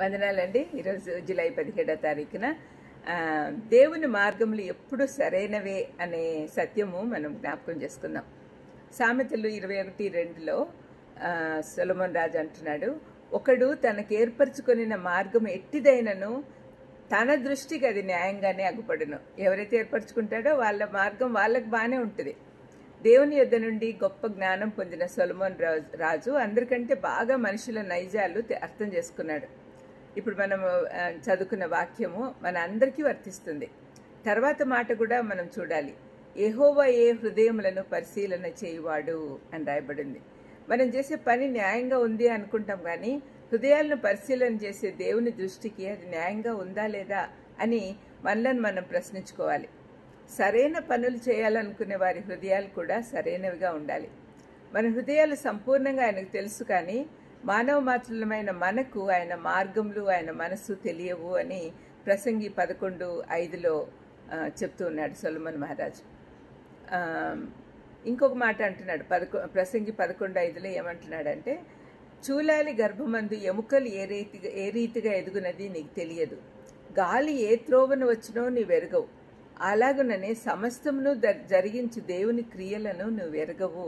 వందనాలండి ఈరోజు జూలై పదిహేడో తారీఖున ఆ, దేవుని మార్గములు ఎప్పుడు సరైనవే అనే సత్యము మనం జ్ఞాపకం చేసుకుందాం సామెతలు ఇరవై ఒకటి రెండులో సొలమన్ రాజు అంటున్నాడు ఒకడు తనకు ఏర్పరచుకొనిన మార్గం ఎట్టిదైనను తన దృష్టికి అది న్యాయంగానే అగుపడును ఎవరైతే ఏర్పరచుకుంటాడో వాళ్ళ మార్గం వాళ్ళకి బాగానే ఉంటుంది దేవుని యొద్ద నుండి గొప్ప జ్ఞానం పొందిన సొలమోన్ రాజు- రాజు అందరికంటే బాగా మనుషుల నైజాలు తె- అర్థం చేసుకున్నాడు ఇప్పుడు మనం ఆ, చదువుకున్న వాక్యము మన అందరికీ వర్తిస్తుంది తర్వాత మాట కూడా మనం చూడాలి ఏహోవా ఏ హృదయములను పరిశీలన చేయువాడు అని రాయబడింది మనం చేసే పని న్యాయంగా ఉంది అనుకుంటాం కానీ హృదయాలను పరిశీలన చేసే దేవుని దృష్టికి అది న్యాయంగా ఉందా లేదా అని మనలను మనం ప్రశ్నించుకోవాలి సరైన పనులు చేయాలనుకునే వారి హృదయాలు కూడా సరైనవిగా ఉండాలి మన హృదయాలు సంపూర్ణంగా ఆయనకు తెలుసు కానీ మానవ మాత్రులమైన మనకు ఆయన మార్గములు ఆయన మనస్సు తెలియవు అని ప్రసంగి పదకొండు ఐదులో ఆ, చెప్తూ ఉన్నాడు సొలమన్ మహారాజు ఆ, ఇంకొక మాట అంటున్నాడు పదకొ ప్రసంగి పదకొండు ఐదులో ఏమంటున్నాడంటే చూలాలి గర్భమందు ఎముకలు ఏ రీతిగా ఏ రీతిగా ఎదుగునది నీకు తెలియదు గాలి ఏ త్రోవను వచ్చినో నీవు ఎరగవు అలాగుననే సమస్తమును ద- జరిగించు దేవుని క్రియలను నువ్వు ఎరగవు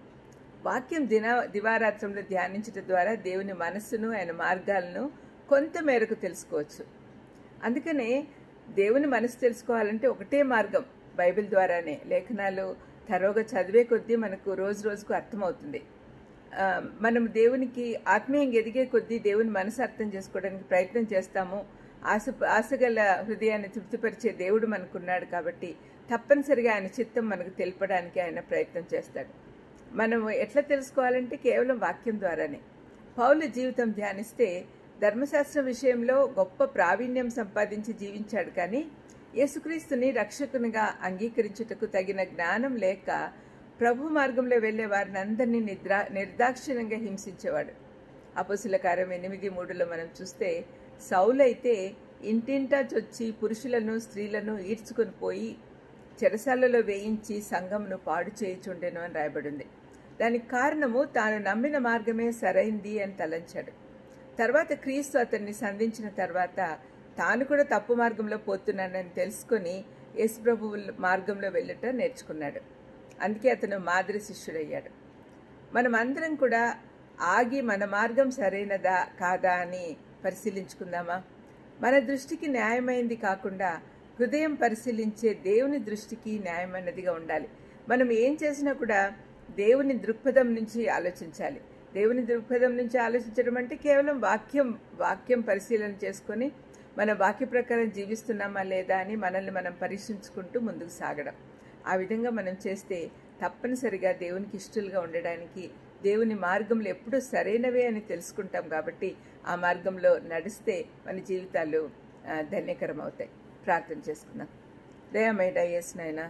వాక్యం దిన దివారాత్రంలో ధ్యానించడం ద్వారా దేవుని మనస్సును ఆయన మార్గాలను కొంత మేరకు తెలుసుకోవచ్చు అందుకనే దేవుని మనసు తెలుసుకోవాలంటే ఒకటే మార్గం బైబిల్ ద్వారానే లేఖనాలు తరోగా చదివే కొద్దీ మనకు రోజు రోజుకు అర్థమవుతుంది ఆ, మనం దేవునికి ఆత్మీయంగా ఎదిగే కొద్దీ దేవుని మనసు అర్థం చేసుకోవడానికి ప్రయత్నం చేస్తాము ఆశ ఆశగల హృదయాన్ని తృప్తిపరిచే దేవుడు మనకున్నాడు కాబట్టి తప్పనిసరిగా ఆయన చిత్తం మనకు తెలపడానికి ఆయన ప్రయత్నం చేస్తాడు మనం ఎట్లా తెలుసుకోవాలంటే కేవలం వాక్యం ద్వారానే పౌలు జీవితం ధ్యానిస్తే ధర్మశాస్త్రం విషయంలో గొప్ప ప్రావీణ్యం సంపాదించి జీవించాడు కానీ యేసుక్రీస్తుని రక్షకునిగా అంగీకరించుటకు తగిన జ్ఞానం లేక ప్రభు మార్గంలో వెళ్లే వారిని అందరినీ నిద్రా నిర్దాక్షిణ్యంగా హింసించేవాడు అపసుల కార్యం ఎనిమిది మూడులో మనం చూస్తే సౌలైతే ఇంటింటా చొచ్చి పురుషులను స్త్రీలను ఈడ్చుకొని పోయి చెరసాలలో వేయించి సంఘమును పాడు చేయుచుండెను అని రాయబడింది దానికి కారణము తాను నమ్మిన మార్గమే సరైంది అని తలంచాడు తర్వాత క్రీస్తు అతన్ని సంధించిన తర్వాత తాను కూడా తప్పు మార్గంలో పోతున్నానని తెలుసుకొని యేసుప్రభు మార్గంలో వెళ్ళటం నేర్చుకున్నాడు అందుకే అతను మాదిరి శిష్యుడయ్యాడు మనం అందరం కూడా ఆగి మన మార్గం సరైనదా కాదా అని పరిశీలించుకుందామా మన దృష్టికి న్యాయమైంది కాకుండా హృదయం పరిశీలించే దేవుని దృష్టికి న్యాయమైనదిగా ఉండాలి మనం ఏం చేసినా కూడా దేవుని దృక్పథం నుంచి ఆలోచించాలి దేవుని దృక్పథం నుంచి ఆలోచించడం అంటే కేవలం వాక్యం వాక్యం పరిశీలన చేసుకొని మన వాక్య ప్రకారం జీవిస్తున్నామా లేదా అని మనల్ని మనం పరీక్షించుకుంటూ ముందుకు సాగడం ఆ విధంగా మనం చేస్తే తప్పనిసరిగా దేవునికి ఇష్టలుగా ఉండడానికి దేవుని మార్గంలో ఎప్పుడూ సరైనవే అని తెలుసుకుంటాం కాబట్టి ఆ మార్గంలో నడిస్తే మన జీవితాలు ఆ, ధన్యకరం అవుతాయి ప్రార్థన చేసుకుందాం దయామైడా ఎస్ నాయనా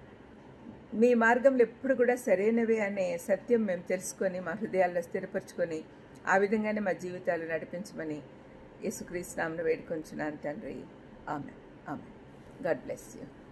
మీ మార్గంలో ఎప్పుడు కూడా సరైనవే అనే సత్యం మేము తెలుసుకొని మా హృదయాల్లో స్థిరపరచుకొని ఆ విధంగానే మా జీవితాలు నడిపించమని యేసుక్రీస్తు నామను వేడుకొంచున్నాను తండ్రి ఆమె ఆమె గాడ్ బ్లెస్ యూ